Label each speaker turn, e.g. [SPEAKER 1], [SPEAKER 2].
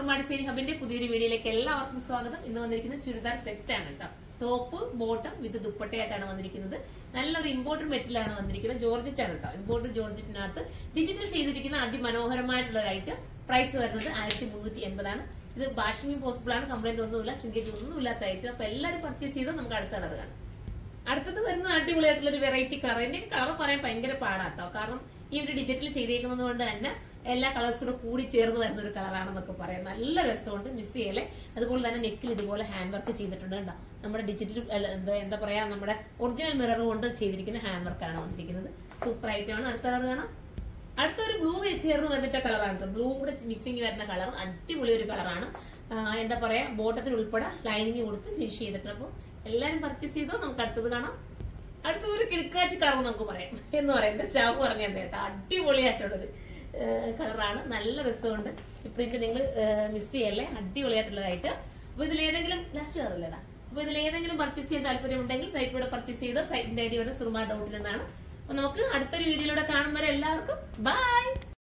[SPEAKER 1] Soorma design ഹബിന്റെ പുതിയൊരു വീഡിയോയിലേക്ക് എല്ലാവർക്കും സ്വാഗതം ഇന്ന് വന്നിരിക്കുന്നത് ചുരിദാർ സെറ്റ് ആണ് കേട്ടോ ടോപ്പ് ബോട്ടം വിത്ത് ദുപ്പട്ടയായിട്ടാണ് വന്നിരിക്കുന്നത് നല്ലൊരു ഇമ്പോർട്ടന്റ് മെറ്റലാണ് വന്നിരിക്കുന്നത് ജോർജറ്റ് ആണ് കേട്ടോ ഇമ്പോർട്ടന്റ് ജോർജറ്റിനകത്ത് ഡിജിറ്റൽ ചെയ്തിരിക്കുന്ന അതിമനോഹരമായിട്ടുള്ള ഒരു ഐറ്റം പ്രൈസ് വരുന്നത് ആയിരത്തി മുന്നൂറ്റി എൺപതാണ് ഇത് വാഷിംഗ് പോസിബിൾ ആണ് കംപ്ലൈന്റ് ഒന്നുമില്ല ശ്രിങ്കേജ് ഒന്നും ഇല്ലാത്ത ഐറ്റം അപ്പൊ എല്ലാവരും പർച്ചേസ് ചെയ്ത് നമുക്ക് അടുത്ത കളർ കാണാം അടുത്തത് വരുന്ന അടിപൊളിയായിട്ടുള്ള ഒരു വെറൈറ്റി കളർ എന്റെ കളർ പറയാൻ ഭയങ്കര പാടാട്ടോ കാരണം ഈ ഒരു ഡിജിറ്റൽ ചെയ്തേക്കുന്നത് കൊണ്ട് തന്നെ എല്ലാ കളേഴ്സും കൂടെ കൂടി ചേർന്ന് വരുന്ന ഒരു കളറാണെന്നൊക്കെ പറയാം നല്ല രസമുണ്ട് മിസ് ചെയ്യല്ലേ അതുപോലെ തന്നെ നെക്കിൽ ഇതുപോലെ ഹാൻഡ് വർക്ക് ചെയ്തിട്ടുണ്ട് കേട്ടോ നമ്മുടെ ഡിജിറ്റൽ അല്ല, എന്താ എന്താ പറയാ നമ്മുടെ ഒറിജിനൽ മിറർ കൊണ്ട് ചെയ്തിരിക്കുന്ന ഹാൻഡ് വർക്കാണ് വന്നിരിക്കുന്നത് സൂപ്പർ ആയിട്ടാണ് അടുത്ത കളർ കാണാം അടുത്തൊരു ബ്ലൂ ചേർന്ന് വന്നിട്ട കളറാണ് കേട്ടോ ബ്ലൂ കൂടെ മിക്സിങ് വരുന്ന കളർ അടിപൊളി ഒരു കളറാണ് എന്താ പറയാ ബോട്ടത്തിൽ ഉൾപ്പെടെ ലൈനിങ് കൊടുത്ത് ഫിനിഷ് ചെയ്തിട്ടുണ്ട് അപ്പോൾ എല്ലാരും പർച്ചേസ് ചെയ്തോ നമുക്ക് അടുത്തത് കാണാം അടുത്തത് ഒരു കിടക്കാച്ചി കളർ നമുക്ക് പറയാം എന്ന് പറയാം എന്റെ സ്റ്റാഫ് പറഞ്ഞത് കേട്ടോ അടിപൊളിയായിട്ടുള്ളൊരു കളറാണ് നല്ല രസമുണ്ട് പ്രിന്റ് നിങ്ങൾ മിസ് ചെയ്യല്ലേ അടിപൊളിയായിട്ടുള്ളതായിട്ട് അപ്പൊ ഇതിൽ ഏതെങ്കിലും ലാസ്റ്റ് കളറല്ലേടാ അപ്പൊ ഇതിൽ ഏതെങ്കിലും പർച്ചേസ് ചെയ്യാൻ താല്പര്യം ഉണ്ടെങ്കിൽ സൈറ്റിലൂടെ പർച്ചേസ് ചെയ്തോ സൈറ്റിന്റെ ഐഡി വരെ സുർമ ഡൗട്ടിൽ നിന്നാണ് അപ്പൊ നമുക്ക് അടുത്തൊരു വീഡിയോയിലൂടെ കാണുമ്പോൾ എല്ലാവർക്കും ബൈ